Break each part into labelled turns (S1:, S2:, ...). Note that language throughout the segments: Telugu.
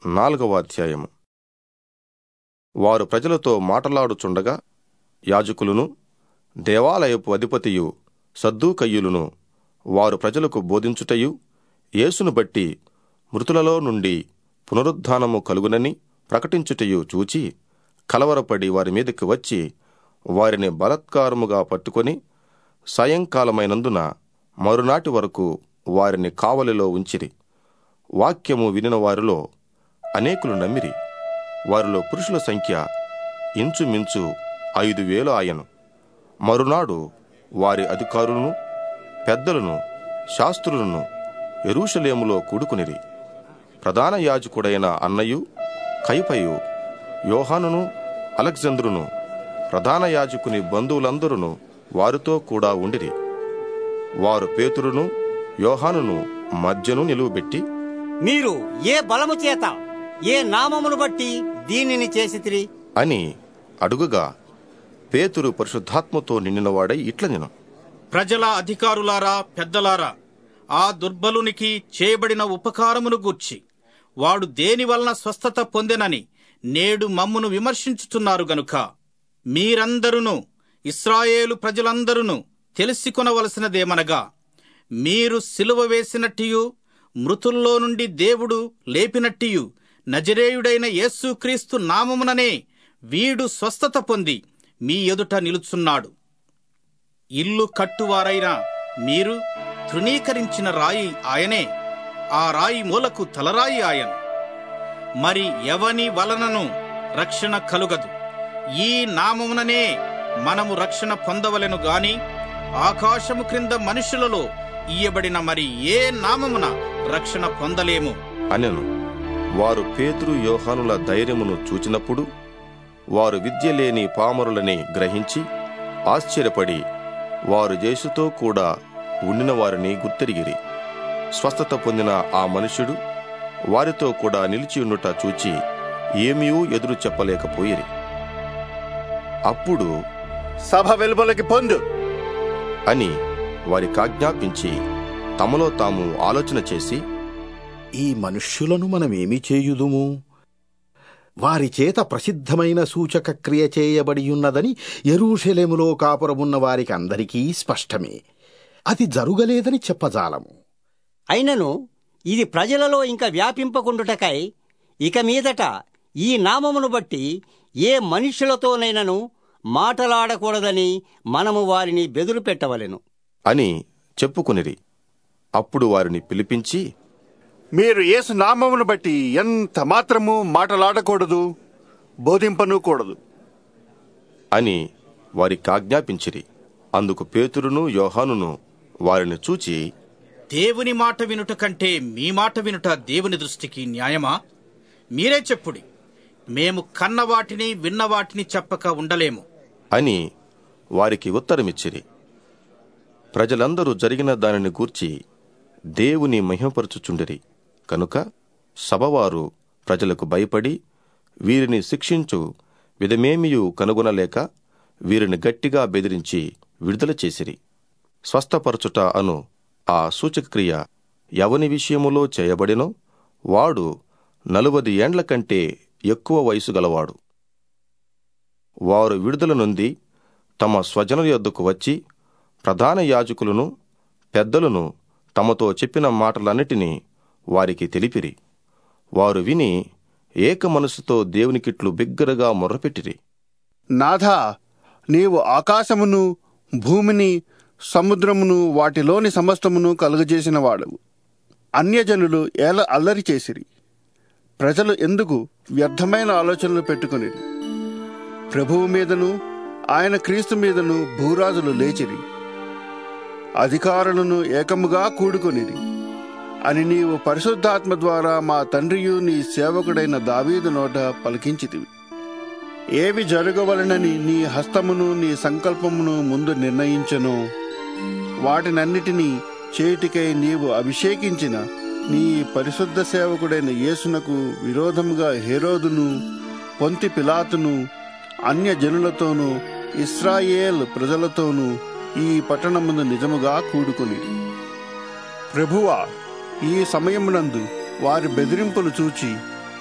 S1: నాలుగవ అధ్యాయము వారు ప్రజలతో మాటలాడుచుండగా యాజకులను దేవాలయపు అధిపతియు సద్దూకయ్యులను వారు ప్రజలకు బోధించుటయు యేసును బట్టి మృతులలో నుండి పునరుద్ధానము కలుగునని ప్రకటించుటయు చూచి కలవరపడి వారి మీదకి వచ్చి వారిని బలత్కారముగా పట్టుకొని సాయంకాలమైనందున మరునాటి వరకు వారిని కావలిలో ఉంచిరి వాక్యము వినిన వారిలో అనేకులు నమ్మిరి వారిలో పురుషుల సంఖ్య ఇంచుమించు ఐదు వేలు ఆయను మరునాడు వారి అధికారులను పెద్దలను శాస్త్రులను ఎరూషలేములో కూడుకునిరి ప్రధాన యాజకుడైన అన్నయు కైపయు యోహానును అలెగ్జంద్రును ప్రధాన యాజకుని బంధువులందరూ వారితో కూడా ఉండిరి వారు పేతురును యోహానును మధ్యను నిలువబెట్టి
S2: మీరు ఏ బలము చేత ఏ నామమును బట్టి దీనిని చేసితిరి
S1: అని అడుగుగా పేతురు పరిశుద్ధాత్మతో నిండినవాడై ఇట్లనెను
S3: ప్రజల అధికారులారా పెద్దలారా ఆ దుర్బలునికి చేయబడిన ఉపకారమును గూర్చి వాడు దేని వలన స్వస్థత పొందెనని నేడు మమ్మును విమర్శించుచున్నారు గనుక మీరందరును ఇస్రాయేలు ప్రజలందరూ తెలిసికొనవలసినదేమనగా మీరు సిలువ వేసినట్టియు మృతుల్లో నుండి దేవుడు లేపినట్టియు నజరేయుడైన యేసుక్రీస్తు నామముననే వీడు స్వస్థత పొంది మీ ఎదుట నిలుచున్నాడు ఇల్లు కట్టువారైన మీరు తృణీకరించిన రాయి ఆయనే ఆ రాయి మూలకు తలరాయి ఆయన మరి ఎవని వలనను రక్షణ కలుగదు ఈ నామముననే మనము రక్షణ పొందవలెను గాని ఆకాశము క్రింద మనుషులలో ఇయ్యబడిన మరి ఏ నామమున రక్షణ పొందలేము
S1: అనెను వారు పేతురు యోహానుల ధైర్యమును చూచినప్పుడు వారు విద్య లేని పామరులని గ్రహించి ఆశ్చర్యపడి వారు జేసుతో కూడా ఉండిన వారిని గుర్తెరిగిరి స్వస్థత పొందిన ఆ మనుష్యుడు వారితో కూడా నిలిచియుండుట చూచి ఏమీ ఎదురు చెప్పలేకపోయిరి అప్పుడు
S4: సభ వెలుపలకి పొందు
S1: అని వారికాజ్ఞాపించి తమలో తాము ఆలోచన చేసి
S5: ఈ మనుష్యులను మనమేమి చేయుదుము వారి చేత ప్రసిద్ధమైన సూచక క్రియ చేయబడియున్నదని ఎరూషలేములో కాపురమున్న వారికి అందరికీ స్పష్టమే అది జరుగలేదని చెప్పజాలము
S2: అయినను ఇది ప్రజలలో ఇంకా వ్యాపింపకుండుటకై ఇక మీదట ఈ నామమును బట్టి ఏ మనుష్యులతోనైనను మాటలాడకూడదని మనము వారిని బెదురు పెట్టవలెను
S1: అని చెప్పుకునిరి అప్పుడు వారిని పిలిపించి
S4: మీరు యేసు నామమును బట్టి ఎంత మాత్రము మాటలాడకూడదు బోధింపను కూడదు
S1: అని వారికి ఆజ్ఞాపించిరి అందుకు పేతురును యోహానును వారిని చూచి
S3: దేవుని మాట వినుట కంటే మీ మాట వినుట దేవుని దృష్టికి న్యాయమా మీరే చెప్పుడి మేము కన్న వాటిని విన్న వాటిని చెప్పక ఉండలేము
S1: అని వారికి ఉత్తరమిచ్చిరి ప్రజలందరూ జరిగిన దానిని గూర్చి దేవుని మహిమపరచుచుండిరి కనుక సభవారు ప్రజలకు భయపడి వీరిని శిక్షించు విధమేమియు కనుగొనలేక వీరిని గట్టిగా బెదిరించి విడుదల చేసిరి స్వస్థపరచుట అను ఆ సూచక్రియ ఎవని విషయములో చేయబడినో వాడు నలువది ఏండ్ల కంటే ఎక్కువ వయసు గలవాడు వారు విడుదల నొంది తమ స్వజనుల యొద్దకు వచ్చి ప్రధాన యాజకులను పెద్దలను తమతో చెప్పిన మాటలన్నిటినీ వారికి తెలిపిరి వారు విని ఏక మనసుతో దేవునికిట్లు బిగ్గరగా మొర్రపెట్టిరి
S4: నాథా నీవు ఆకాశమును భూమిని సముద్రమును వాటిలోని సమస్తమును కలుగజేసిన వాడవు అన్యజనులు ఏల అల్లరి చేసిరి ప్రజలు ఎందుకు వ్యర్థమైన ఆలోచనలు పెట్టుకునిరి ప్రభువు మీదను ఆయన క్రీస్తు మీదను భూరాజులు లేచిరి అధికారులను ఏకముగా కూడుకొనిరి అని నీవు పరిశుద్ధాత్మ ద్వారా మా తండ్రియు నీ సేవకుడైన దావీదు నోట పలికించితివి ఏవి జరగవలనని నీ హస్తమును నీ సంకల్పమును ముందు నిర్ణయించెనో వాటినన్నిటినీ చేటికై నీవు అభిషేకించిన నీ పరిశుద్ధ సేవకుడైన యేసునకు విరోధముగా హేరోదును పొంతి పిలాతును అన్య జనులతోనూ ఇస్రాయేల్ ప్రజలతోనూ ఈ పట్టణముందు నిజముగా కూడుకొని ప్రభువా ఈ సమయమునందు వారి బెదిరింపులు చూచి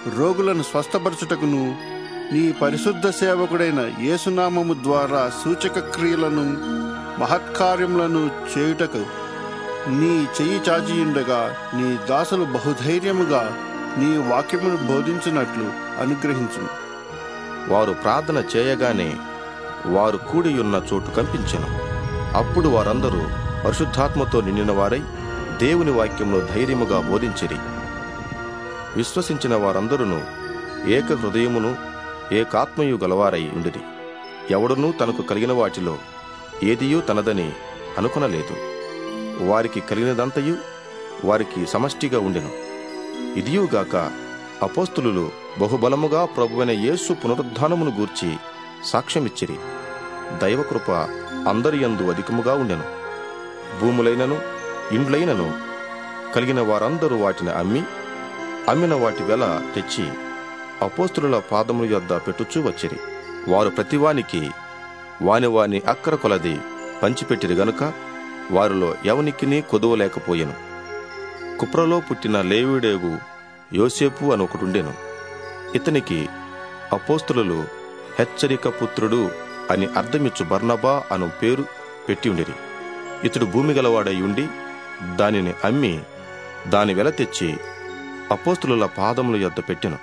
S4: రోగులను స్వస్థపరచుటకును నీ పరిశుద్ధ సేవకుడైన యేసునామము ద్వారా సూచక క్రియలను మహత్కార్యములను చేయుటకు నీ చెయ్యి చాచియుండగా నీ దాసులు బహుధైర్యముగా నీ వాక్యమును బోధించినట్లు అనుగ్రహించును
S1: వారు ప్రార్థన చేయగానే వారు కూడియున్న చోటు కంపించెను అప్పుడు వారందరూ పరిశుద్ధాత్మతో నిండిన వారై దేవుని వాక్యంలో ధైర్యముగా బోధించిరి విశ్వసించిన వారందరూ ఏక హృదయమును ఏకాత్మయు గలవారై ఉండిరి ఎవడునూ తనకు కలిగిన వాటిలో ఏదియూ తనదని అనుకొనలేదు వారికి కలిగినదంతయు వారికి సమష్టిగా ఉండెను ఇదియుగాక అపోస్తులు బహుబలముగా ప్రభువైన యేసు పునరుద్ధానమును గూర్చి సాక్ష్యమిచ్చిరి దైవకృప అందరి యందు అధికముగా ఉండెను భూములైనను ఇండ్లైనను కలిగిన వారందరూ వాటిని అమ్మి అమ్మిన వాటి వెల తెచ్చి అపోస్తుల పాదముల యొద్ద పెట్టుచూ వచ్చిరి వారు ప్రతివానికి వాని వాని అక్కర కొలది పంచిపెట్టిరి గనుక వారిలో ఎవనికిని కొదువలేకపోయెను కుప్రలో పుట్టిన లేవిడేగు యోసేపు అని ఒకడుండెను ఇతనికి అపోస్తులు హెచ్చరిక పుత్రుడు అని అర్థమిచ్చు బర్నబా అను పేరు పెట్టి ఉండిరి ఇతడు భూమి గలవాడై ఉండి దానిని అమ్మి దాని వెల తెచ్చి అపోస్తుల పాదముల యొద్ద పెట్టెను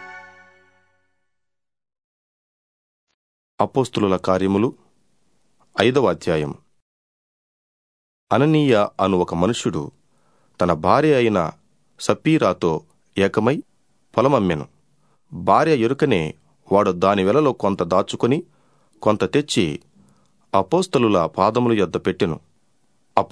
S1: అపోస్తుల కార్యములు ఐదవ అధ్యాయం అననీయ అను ఒక మనుష్యుడు తన భార్య అయిన సప్పీరాతో ఏకమై పొలమమ్మెను భార్య ఎరుకనే వాడు దాని వెలలో కొంత దాచుకొని కొంత తెచ్చి అపోస్తలుల పాదముల యొద్ద పెట్టెను